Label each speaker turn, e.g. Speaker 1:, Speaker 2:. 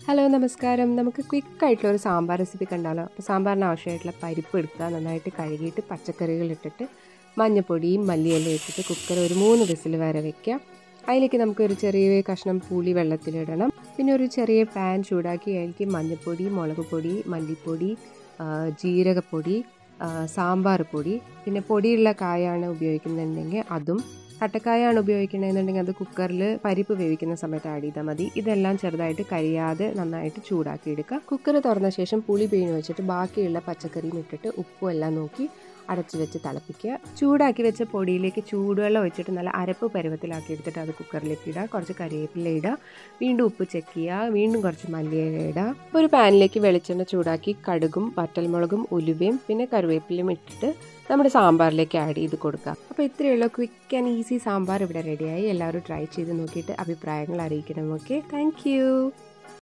Speaker 1: hello നമസ്കാരം നമുക്ക് ക്വിക്കായിട്ടുള്ള ഒരു സാമ്പാർ റെസിപ്പി കണ്ടാലോ അപ്പോൾ സാമ്പാറിന് ആവശ്യമായിട്ടുള്ള പരിപ്പ് എടുക്കുക നന്നായിട്ട് കഴുകിയിട്ട് പച്ചക്കറികൾ ഇട്ടിട്ട് മഞ്ഞപ്പൊടിയും മല്ലിയെല്ലാം ഇട്ടിട്ട് കുക്കർ ഒരു മൂന്ന് വിസിൽ വരെ വെക്കുക അതിലേക്ക് നമുക്ക് ഒരു ചെറിയ കഷ്ണം പുളി വെള്ളത്തിലിടണം പിന്നെ ഒരു ചെറിയ പാൻ ചൂടാക്കി അതിലേക്ക് മഞ്ഞൾപ്പൊടി മുളക് പൊടി മല്ലിപ്പൊടി ആ, ജീരകപ്പൊടി ആ, സാമ്പാർ പൊടി പിന്നെ പൊടിയുള്ള കായാണ് ഉപയോഗിക്കുന്നുണ്ടെങ്കിൽ അതും കട്ടക്കായാണ് ഉപയോഗിക്കണമെന്നുണ്ടെങ്കിൽ അത് കുക്കറിൽ പരിപ്പ് വേവിക്കുന്ന സമയത്ത് ആഡ് ചെയ്താൽ മതി ഇതെല്ലാം ചെറുതായിട്ട് കരിയാതെ നന്നായിട്ട് ചൂടാക്കി എടുക്കുക കുക്കർ തുറന്ന ശേഷം പുളി പിഴിഞ്ഞ് വെച്ചിട്ട് ബാക്കിയുള്ള പച്ചക്കറിയും ഇട്ടിട്ട് ഉപ്പും എല്ലാം നോക്കി അടച്ചു വെച്ച് തിളപ്പിക്കുക ചൂടാക്കി വെച്ച പൊടിയിലേക്ക് ചൂടുവെള്ളം ഒഴിച്ചിട്ട് നല്ല അരപ്പ് പരുവത്തിലാക്കി എടുത്തിട്ട് അത് കുക്കറിലേക്ക് ഇടുക കുറച്ച് കരിവേപ്പില ഇടുക വീണ്ടും ഉപ്പ് ചെക്ക് ചെയ്യുക വീണ്ടും കുറച്ച് മല്ലിയില ഇടുക ഒരു പാനിലേക്ക് വെളിച്ചെണ്ണ ചൂടാക്കി കടുകും വറ്റൽമുളകും ഉലുവയും പിന്നെ കറിവേപ്പിലയും ഇട്ടിട്ട് നമ്മുടെ സാമ്പാറിലേക്ക് ആഡ് ചെയ്ത് കൊടുക്കുക അപ്പോൾ ഇത്രയുള്ള ക്വിക്ക് ആൻഡ് ഈസി സാമ്പാർ ഇവിടെ റെഡിയായി എല്ലാവരും ട്രൈ ചെയ്ത് നോക്കിയിട്ട് അഭിപ്രായങ്ങൾ അറിയിക്കണം ഓക്കെ താങ്ക്